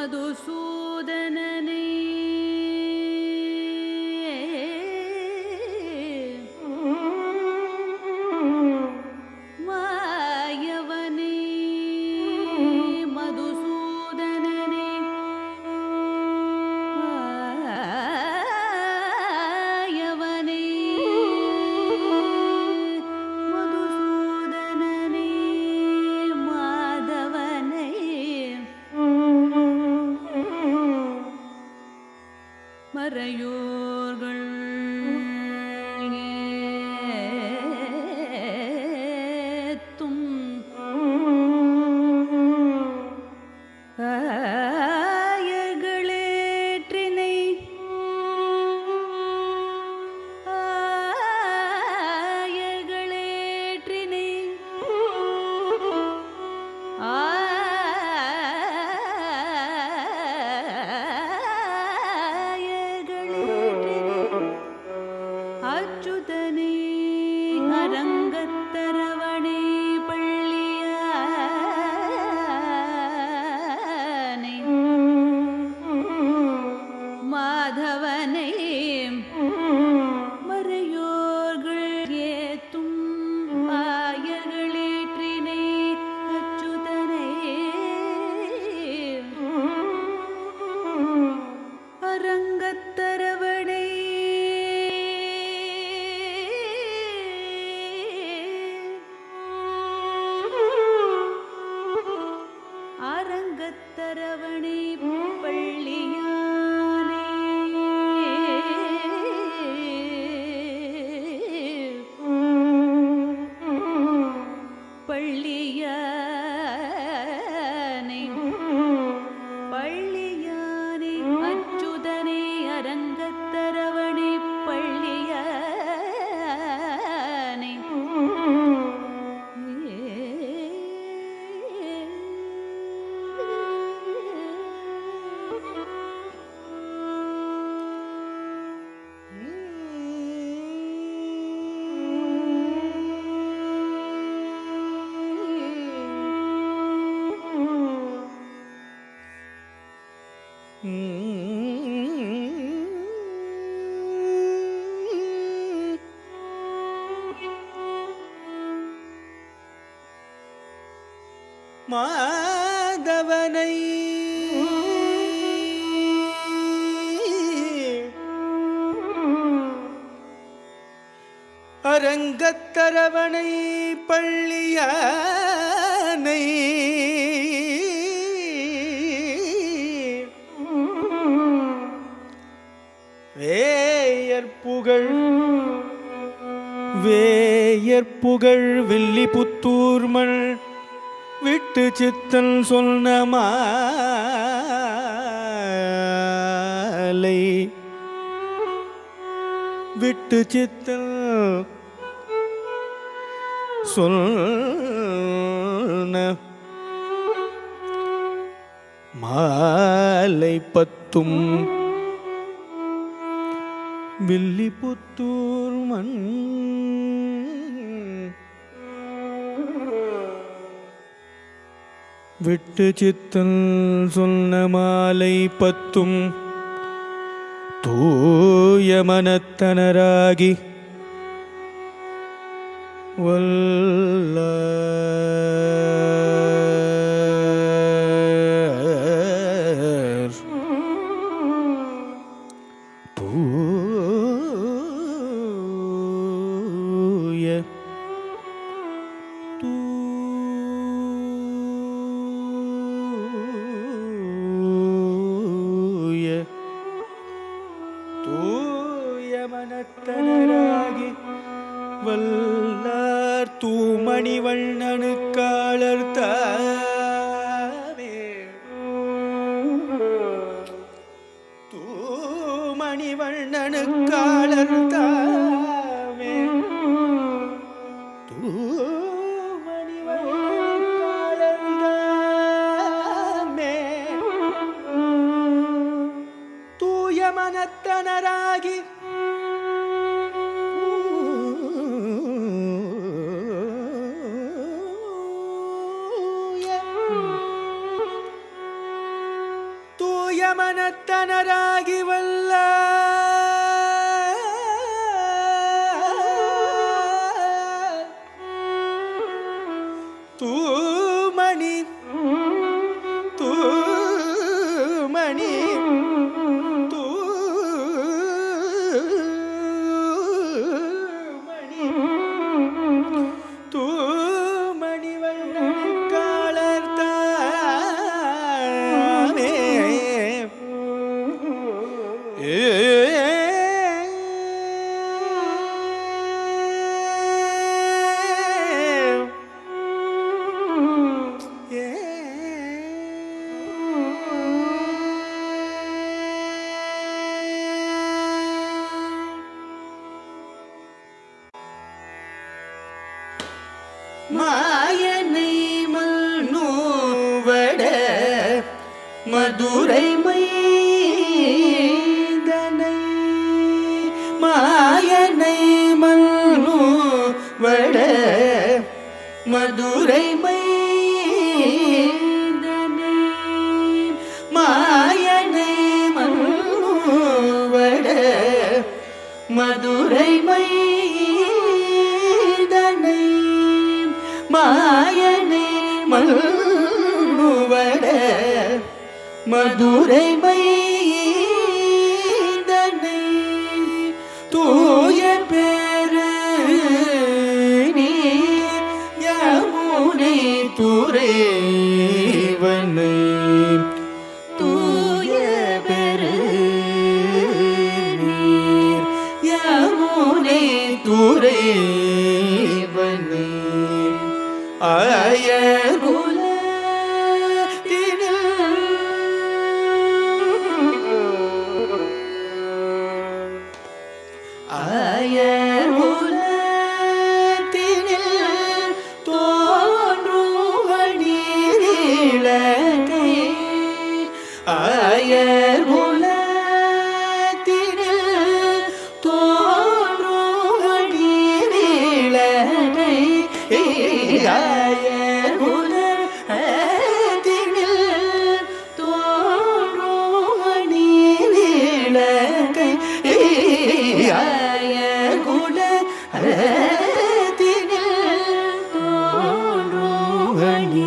மதுசூதனனே மாயவனே மதுசூதனனே மாயவனே மதுசூதனனே மாதவனே மறையோர்கள் ஏத்தும் ஆயர்களேற்றினை ஆயர்களேற்றினை ஆயர்களேற்றினை அச்சுதனே அரங்கத்தரவணை பள்ளியானை மாதவனை மறையோர்கள் ஏத்தும் ஆயர்களேற்றினை அச்சுதனை அரங்கத்தரவணை அரங்கத்தரவணை பள்ளியானே பள்ளியானே பள்ளியானே அச்சுதனே அரங்கத்தரவணை பள்ளியானே மாதவனை அரங்கத்தரவணை பள்ளியானை வேயர் புகழ் வேயர் புகழ் வில்லிபுத்தூர் மண் விட்டு சித்தன் சொன்ன மாலை விட்டு சித்தன் சொன்ன மாலை பத்தும் வில்லிபுத்தூர் மண் விட்டு சித்தன் சொன்ன மாலை பத்தும் தூய மனத்தனராகி வல்லார் தூய தூய தூய மனத்தனராகி வல்லார் தூமணி வண்ணனுக்காளர் தாமே தூமணி வண்ணனுக்காளர் தாமே தூமணி வண்ணனுக்காளர் தாமே தூய மனத்தனராகி தூய மாயனை மன்னூவட மதுரை மைந்தனை மாயனை மன்னூவட மதுரை மைந்தனை மாயனை மன்னூவட மதுரை மைந்தனை மாயனை மல்லுவட மதுரை மைந்தனை தூய பெரு நீர் யமுனை துறைவனை தூய பெரு நீர் யமுனை துறைவனை அயகுல அயகுலத்தினில் தோன்றும் நீரிழகை அயகுலத்தினில் தோன்றும் நீரிழகை அயகுலத்தினில் தோன்றும் நீரிழகை அயகுல தினில் தோன்றும்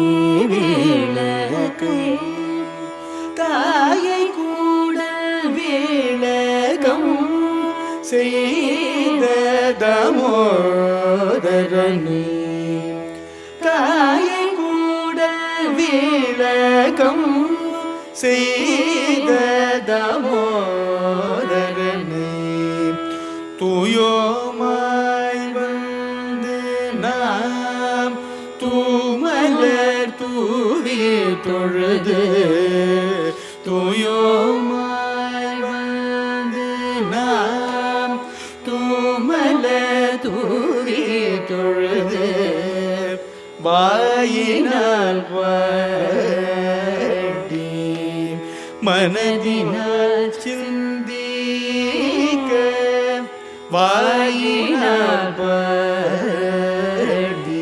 நீரிழகை தாயை கூட விளகம் செய்த தமோதரனே தாயை கூட விளகம் செய்த தமோதரனே தூயோமாய் வந்து நாம் தூமலர் தூவி தொழுது தூயோமாய் வந்து நாம் தூமலர் தூவி தொழுது வாயினால் பாடி மனதினால் சிந்திக்க வாயினால் பாடி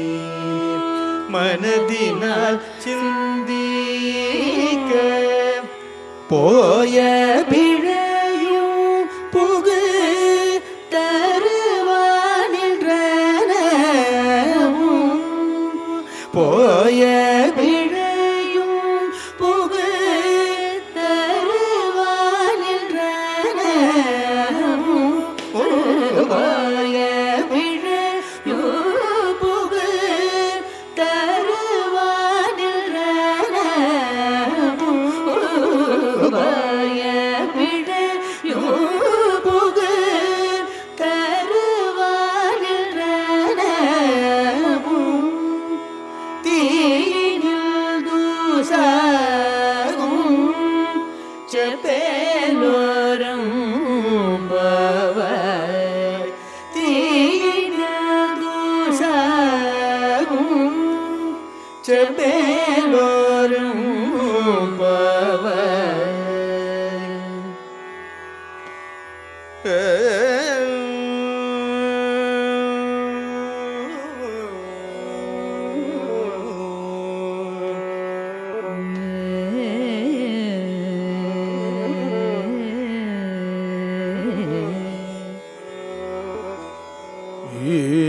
மனதினால் சிந்திக்க போய பிழையும் புகு தருவானின்றனவும் போய பிழையும் புகு தருவானின்றனவும் போய பிழையும் புகு தருவானின்றனவும் போய பிழையும் புகு தருவானின்றனவும் தீனில் தூசாகும் செப்பேலோரம் பவ தீனில் தூசாகும் செப்பேலோரம் பவ ஏ